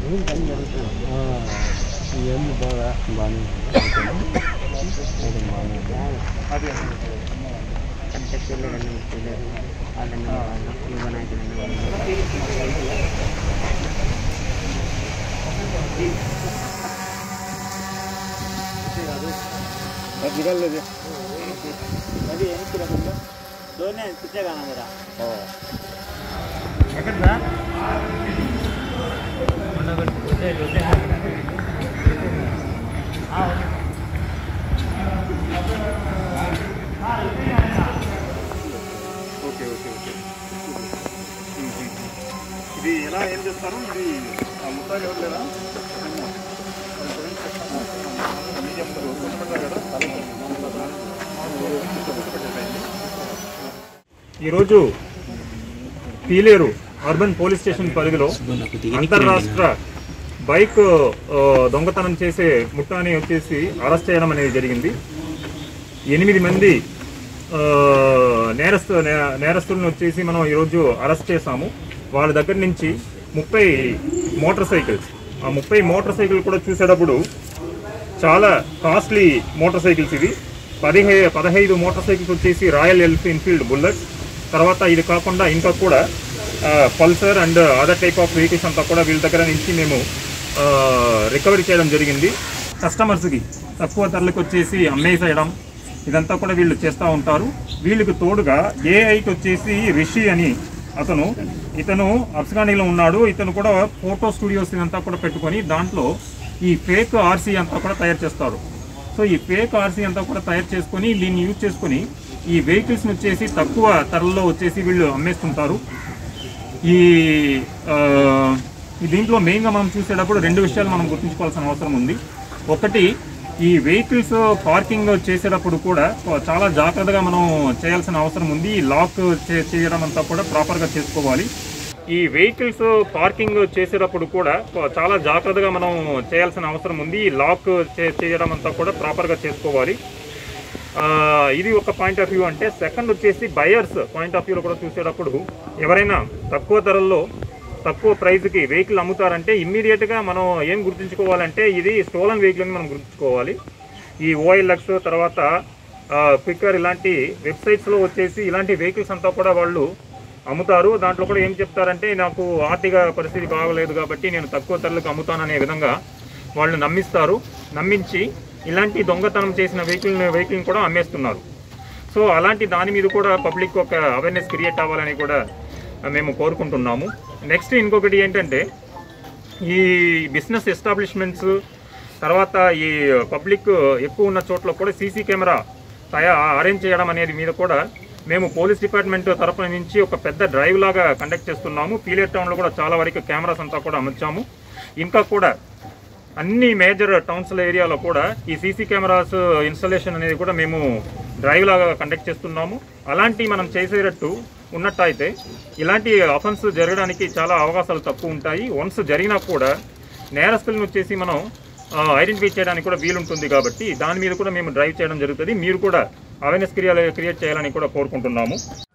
ఇవన్నీ బాగా బాగానే బాగానే అదే దిగలేదు అది ఎనికి రకంగా లోనే పిచ్చగానా జరా ఓకే ఓకే ఓకే ఇది ఎలా ఏం చేస్తారు ఇది ఆ ముత్తాలు ఎవరు లేదా మీడియం కొంచెం కదా ఈరోజు పీలేరు అర్బన్ పోలీస్ స్టేషన్ పరిధిలో అంతర్రాష్ట్ర బైక్ ఆ, దొంగతనం చేసే ముఠాని వచ్చేసి అరెస్ట్ చేయడం అనేది జరిగింది ఎనిమిది మంది ఆ, నేరస్తు నే- నేరస్తులను వచ్చేసి మనం ఈరోజు అరెస్ట్ చేశాము వాళ్ళ దగ్గర నుంచి ముప్పై మోటార్ సైకిల్స్ ఆ ముప్పై మోటార్ సైకిల్ కూడా చూసేటప్పుడు చాలా కాస్ట్లీ మోటార్ సైకిల్స్ ఇవి పదిహే పదహైదు మోటార్ సైకిల్స్ వచ్చేసి రాయల్ ఎన్ఫీల్డ్ బుల్లెట్స్ తర్వాత ఇది కాకుండా ఇంకా కూడా Pulsar and other type of vehicles అంతా కూడా వీళ్ళ దగ్గర నుంచి మేము రికవరీ చేయడం జరిగింది కస్టమర్స్కి తక్కువ ధరలకు వచ్చేసి అమ్మేసేయడం ఇదంతా కూడా వీళ్ళు చేస్తూ ఉంటారు వీళ్ళకి తోడుగా ఏఐకి వచ్చేసి రిషి అని అతను ఇతను అఫ్ఘానీలో ఉన్నాడు ఇతను కూడా ఫోటో స్టూడియోస్ ఇదంతా కూడా పెట్టుకొని దాంట్లో ఈ ఫేక్ ఆర్సీ అంతా కూడా తయారు చేస్తారు సో ఈ ఫేక్ ఆర్సీ అంతా కూడా తయారు చేసుకొని దీన్ని యూజ్ చేసుకొని ఈ వెహికల్స్ని వచ్చేసి తక్కువ ధరల్లో వచ్చేసి వీళ్ళు అమ్మేస్తుంటారు ఈ ఆ, ఈ దీంట్లో మెయిన్గా మనం చూసేటప్పుడు రెండు విషయాలు మనం గుర్తుంచుకోవాల్సిన అవసరం ఉంది ఒకటి ఈ వెహికల్స్ పార్కింగ్ చేసేటప్పుడు కూడా చాలా జాగ్రత్తగా మనం చేయాల్సిన అవసరం ఉంది ఈ లాక్ చే- చేయడం అంతా కూడా ప్రాపర్గా చేసుకోవాలి ఈ వెహికల్స్ పార్కింగ్ చేసేటప్పుడు కూడా చాలా జాగ్రత్తగా మనం చేయాల్సిన అవసరం ఉంది ఈ లాక్ చే- చేయడం అంతా కూడా ప్రాపర్గా చేసుకోవాలి ఆ, ఇది ఒక పాయింట్ ఆఫ్ వ్యూ అంటే సెకండ్ వచ్చేసి బయర్స్ పాయింట్ ఆఫ్ వ్యూలో కూడా చూసేటప్పుడు ఎవరైనా తక్కువ ధరల్లో తక్కువ ప్రైస్కి వెహికల్ అమ్ముతారంటే ఇమ్మీడియట్గా మనం ఏం గుర్తుంచుకోవాలంటే ఇది స్టోలన్ వెహికల్ అని మనం గుర్తుంచుకోవాలి ఈ ఓఎల్ఎక్స్ తర్వాత క్విక్కర్ ఇలాంటి వెబ్సైట్స్లో వచ్చేసి ఇలాంటి వెహికల్స్ అంతా కూడా వాళ్ళు అమ్ముతారు దాంట్లో కూడా ఏం చెప్తారంటే నాకు ఆర్థిక పరిస్థితి బాగలేదు కాబట్టి నేను తక్కువ ధరలకు అమ్ముతాననే విధంగా వాళ్ళు నమ్మిస్తారు నమ్మించి ఇలాంటి దొంగతనం చేసిన వెహికల్ వెహికల్ని కూడా అమ్మేస్తున్నారు సో అలాంటి దాని మీద కూడా పబ్లిక్ ఒక అవేర్నెస్ క్రియేట్ అవ్వాలని కూడా మేము కోరుకుంటున్నాము నెక్స్ట్ ఇంకొకటి ఏంటంటే ఈ బిజినెస్ ఎస్టాబ్లిష్మెంట్స్ తర్వాత ఈ పబ్లిక్ ఎక్కువ ఉన్న చోట్ల కూడా సీసీ కెమెరా తయా అరేంజ్ చేయడం అనేది మీద కూడా మేము పోలీస్ డిపార్ట్మెంట్ తరపున నుంచి ఒక పెద్ద డ్రైవ్ లాగా కండక్ట్ చేస్తున్నాము పీలేర్ టౌన్లో కూడా చాలా వరకు కెమెరాస్ అంతా కూడా అమర్చాము ఇంకా కూడా అన్ని మేజర్ టౌన్స్ ఏరియాలో కూడా ఈ సీసీ కెమెరాస్ ఇన్స్టాలేషన్ అనేది కూడా మేము డ్రైవ్ లాగా కండక్ట్ చేస్తున్నాము అలాంటి మనం చేసేటట్టు ఉన్నట్టయితే ఇలాంటి అఫెన్స్ జరగడానికి చాలా అవకాశాలు తక్కువ ఉంటాయి వన్స్ జరిగినా కూడా నేరస్తులను వచ్చేసి మనం ఐడెంటిఫై చేయడానికి కూడా వీలుంటుంది కాబట్టి దాని మీద కూడా మేము డ్రైవ్ చేయడం జరుగుతుంది మీరు కూడా అవేర్నెస్ క్రియ క్రియేట్ చేయాలని కూడా కోరుకుంటున్నాము